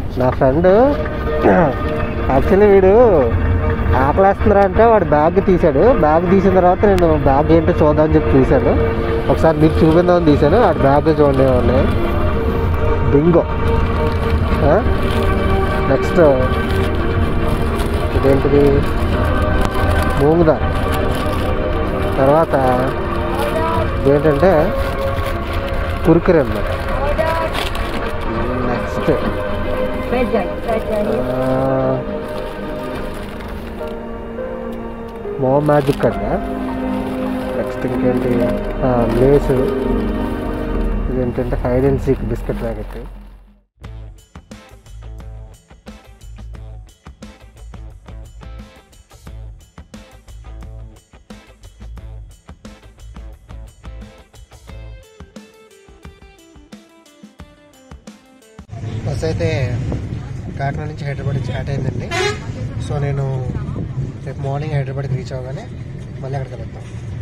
నా friend actually వీడు ఆకలేస్తున్నారా అంటే వాడు బ్యాగ్ తీశాడు బ్యాగ్ తీసిన తర్వాత నేను బ్యాగ్ ఏంటో చూద్దామని చెప్పి తీశాను ఒకసారి మీకు చూపిందామని తీశాను వాడు బ్యాగ్ చూడండి ఉన్నాయి బింగో నెక్స్ట్ ఇదేంటిది మూంగదాల్ తర్వాత ఇదేంటంటే కురుకురే అన్నమాట నెక్స్ట్ మో మ్యాజిక్ అంట నెక్స్ట్ ఇంకేంటి ఆ, లేసు ఇదేంటంటే hide and seek biscuit packet bus అయితే కాకినాడ నుంచి హైదరాబాద్ స్టార్ట్ అయిందండి సో నేను రేపు మార్నింగ్ హైదరాబాద్కి రీచ్ అవ్వగానే మళ్ళీ అక్కడికి వెళ్తాం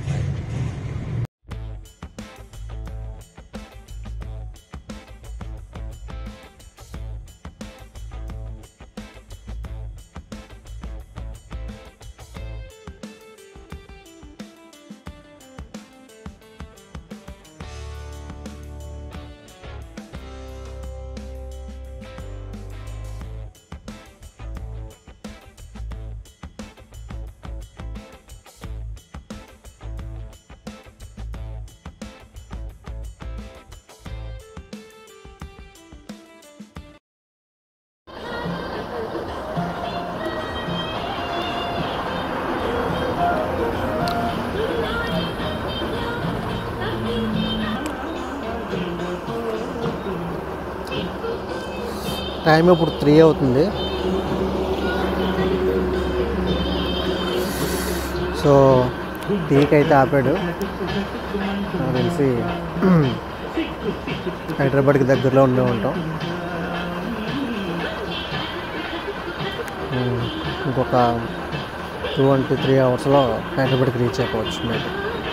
టైం ఇప్పుడు త్రీ అవుతుంది సో టీకి అయితే ఆపాడు నాకు తెలిసి హైదరాబాద్కి దగ్గరలో ఉండే ఉంటాం ఉమ్, ఇంకొక టూ అండ్ త్రీ అవర్స్లో హైదరాబాద్కి రీచ్ అయిపోవచ్చు మేము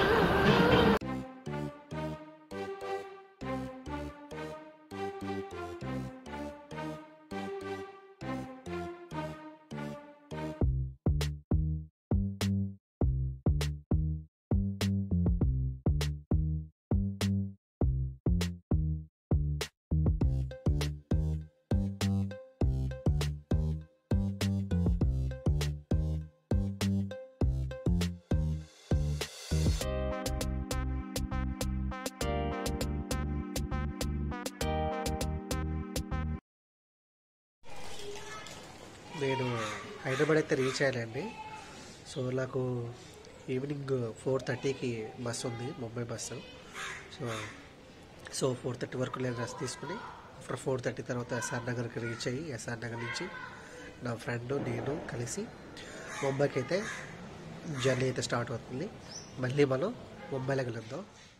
నేను హైదరాబాద్ అయితే రీచ్ అయ్యానండి సో నాకు ఈవినింగ్ ఫోర్ థర్టీకి బస్ ఉంది Mumbai bus so so four thirty వరకు నేను రెస్ట్ తీసుకుని ఆఫ్టర్ ఫోర్ థర్టీ తర్వాత ఎస్ఆర్ నగర్కి రీచ్ అయ్యి ఎస్ఆర్ నగర్ నుంచి నా ఫ్రెండ్ నేను కలిసి ముంబైకి అయితే జర్నీ అయితే స్టార్ట్ అవుతుంది మళ్ళీ మనం ముంబైలోకి వెళ్దాం